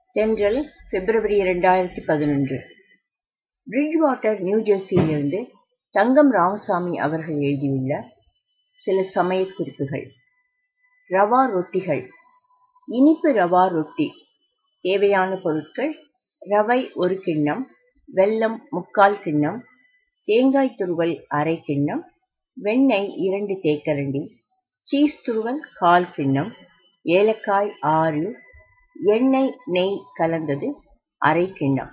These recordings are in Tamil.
தென்றல் பிப்ரவரி இரண்டாயிரத்தி பதினொன்று பிரிட்ஜ்வாட்டர் நியூ ஜெர்சியிலிருந்து தங்கம் ராமசாமி அவர்கள் எழுதியுள்ள சில சமையற் குறிப்புகள் ரவா ரொட்டிகள் இனிப்பு ரவா ரொட்டி தேவையான பொருட்கள் ரவை ஒரு கிண்ணம் வெல்லம் முக்கால் கிண்ணம் தேங்காய் துருவல் அரை கிண்ணம் வெண்ணெய் இரண்டு தேக்கரண்டி சீஸ் துருவல் கால் கிண்ணம் ஏலக்காய் ஆறு எண்ணெய் நெய் கலந்தது அரை கிண்ணம்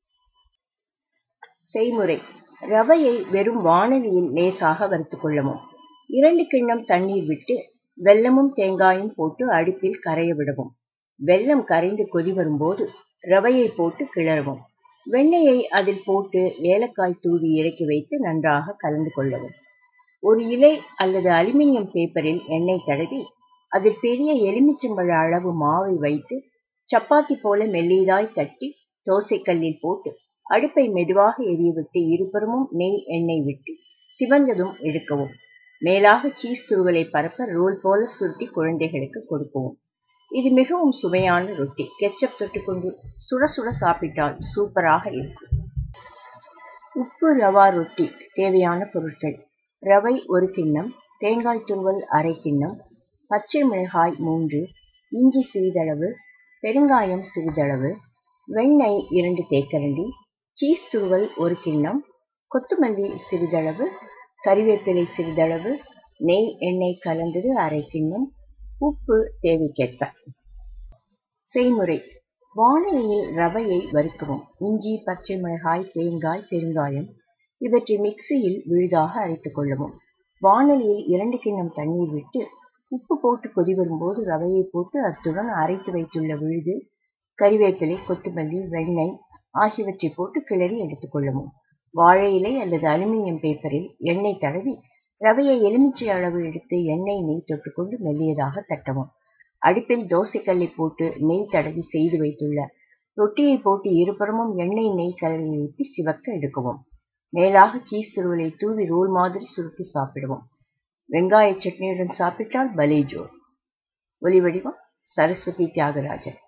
செய்முறை ரவையை வெறும் வாணலியில் லேசாக வறுத்து கொள்ளவும் இரண்டு கிண்ணம் தண்ணீர் விட்டு வெல்லமும் தேங்காயும் போட்டு அடுப்பில் கரைய விடவும் வெல்லம் கரைந்து கொதி வரும்போது ரவையை போட்டு கிளறவும் வெண்ணெயை அதில் போட்டு ஏலக்காய் தூவி இறக்கி வைத்து நன்றாக கலந்து கொள்ளவும் ஒரு இலை அல்லது அலுமினியம் பேப்பரில் எண்ணெய் தடவி அதில் பெரிய எலுமிச்சம்பழ அளவு மாவை வைத்து சப்பாத்தி போல மெல்லியதாய் தட்டி தோசைக்கல்லில் போட்டு அடுப்பை மெதுவாக எரியவிட்டு இருபுறமும் நெய் எண்ணெய் விட்டு சிவந்ததும் எடுக்கவும் மேலாக சீஸ் துருவலை பரப்ப ரோல் போல சுருட்டி குழந்தைகளுக்கு கொடுக்கவும் இது மிகவும் சுவையான ரொட்டி கெச்சப் தொட்டுக்கொண்டு சுட சுட சாப்பிட்டால் சூப்பராக இருக்கும் உப்பு ரவா ரொட்டி தேவையான பொருட்கள் ரவை ஒரு கிண்ணம் தேங்காய் துருவல் அரை கிண்ணம் பச்சை மிளகாய் மூன்று இஞ்சி சிறிதளவு பெருங்காயம் சிறிதளவு வெண்ணெய் இரண்டு தேக்கரண்டி சீஸ் துருவல் ஒரு கிண்ணம் கொத்தமல்லி சிறிதளவு கறிவேப்பிலை சிறிதளவு நெய் எண்ணெய் கலந்தது அரை கிண்ணம் உப்பு தேவைக்கேற்ப செய்முறை வானலியில் ரவையை வறுக்கவும் இஞ்சி பச்சை மிளகாய் தேங்காய் பெருங்காயம் இவற்றை மிக்சியில் விழுதாக அரைத்துக் கொள்ளவும் வானலியில் இரண்டு கிண்ணம் தண்ணீர் விட்டு உப்பு போட்டு கொதி வரும்போது ரவையை போட்டு அத்துடன் அரைத்து வைத்துள்ள விழுது கறிவேப்பிலை கொத்தமல்லி வெண்ணெய் ஆகியவற்றை போட்டு கிளறி எடுத்துக்கொள்ளவும் வாழை இலை அல்லது அலுமினியம் பேப்பரில் எண்ணெய் தடவி ரவையை எலுமிச்சை அளவு எடுத்து எண்ணெய் நெய் தொட்டுக்கொண்டு மெல்லியதாக தட்டவும் அடுப்பில் தோசைக்கல்லை போட்டு நெய் தடவி செய்து வைத்துள்ள ரொட்டியை போட்டு இருபுறமும் எண்ணெய் நெய் கலவையை ஊற்றி சிவக்க எடுக்கவும் மேலாக சீஸ் துருவலை தூவி ரோல் மாதிரி சுருட்டி சாப்பிடுவோம் வெங்காய சட்னியுடன் சாப்பிட்டால் பலேஜோ ஒலி வடிவம் சரஸ்வதி தியாகராஜன்